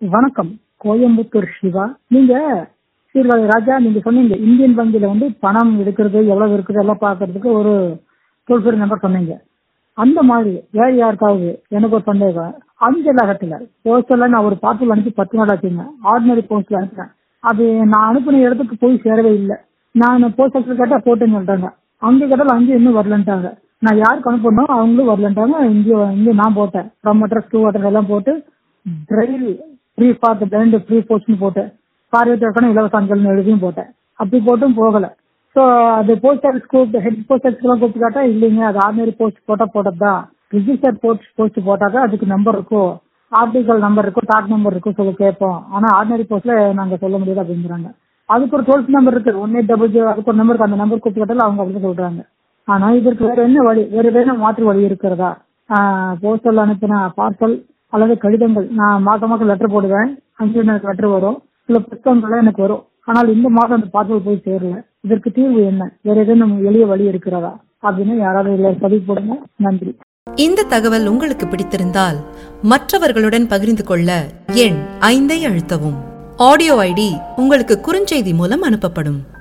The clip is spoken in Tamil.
வணக்கம் கோயம்புத்தூர் சிவா நீங்க சீர்காழி ராஜா நீங்க சொன்னீங்க இந்தியன் வங்கியில வந்து பணம் எடுக்கிறது எவ்வளவு இருக்குது எல்லாம் பாக்குறதுக்கு ஒரு டோல் ஃப்ரீ நம்பர் சொன்னீங்க அந்த மாதிரி வேற யாருக்காவது எனக்கு ஒரு சந்தேகம் அஞ்சலகத்துல போஸ்டர்ல நான் ஒரு பார்சல் அனுப்பி பத்து நாள் ஆச்சுங்க ஆர்டினரி போஸ்ட்ல அனுப்புறேன் அது நான் அனுப்பின இடத்துக்கு போய் சேரவே இல்லை நான் போஸ்ட் ஆஃபீஸ் கேட்டா போட்டுன்னு சொல்லிட்டாங்க அங்க கேட்டாலும் அங்கே இன்னும் வரலன்ட்டாங்க நான் யாருக்கு அனுப்பணும் அவங்களும் வரலன்ட்டாங்க இங்கே இங்கே நான் போட்டேன் ஃப்ரம் அட்ரஸ் டூ அட்ரஸ் எல்லாம் போட்டு drive free for the blind free போஸ்ட்னு போட்டேன் பார்வையற்றக்கான இலவச அஞ்சல்னு எழுதியும் போட்டேன் அப்படி போட்டும் போகல ஸோ அது போஸ்ட் ஆஃபீஸ் கூப்பிட்டு ஹெட் போஸ்ட் ஆஃபீஸ்லாம் கூப்பிட்டு கேட்டா இல்லைங்க அது ஆர்டினரி போஸ்ட் போட்டா போட்டதுதான் ரிஜிஸ்டர் போஸ்ட் போஸ்ட் போட்டாக்கா அதுக்கு நம்பர் இருக்கும் ஆர்டிகல் நம்பர் இருக்கும் டாக் நம்பர் இருக்கும் சொல்லி கேட்போம் ஆனா ஆர்டினரி போஸ்ட்ல நாங்க சொல்ல முடியாது அப்படிங்கிறாங்க அதுக்கு ஒரு டோல் நம்பர் இருக்கு ஒன் எயிட் டபுள் ஜீரோ அதுக்கு ஒரு நம்பருக்கு அந்த நம்பர் கூப்பிட்டு கேட்டாலும் அவங்க அப்படி சொல்றாங்க ஆனா இதற்கு வேற என்ன வழி வேற வேற மாற்று வழி இருக்கிறதா போஸ்டல் அனுப்பின பார்சல் அல்லது கடிதங்கள் நான் மாசம் மாசம் லெட்டர் போடுவேன் அஞ்சு எனக்கு லெட்டர் வரும் சில புத்தகங்கள்லாம் எனக்கு வரும் ஆனால் இந்த மாதம் அந்த பார்சல் போய் சேரல இதற்கு தீர்வு என்ன வேற ஏதேனும் எளிய வழி இருக்கிறதா அப்படின்னு யாராவது இல்லை பதிவு போடுங்க நன்றி இந்த தகவல் உங்களுக்கு பிடித்திருந்தால் மற்றவர்களுடன் பகிர்ந்து கொள்ள எண் ஐந்தை அழுத்தவும் ஆடியோ ஐடி உங்களுக்கு குறுஞ்செய்தி மூலம் அனுப்பப்படும்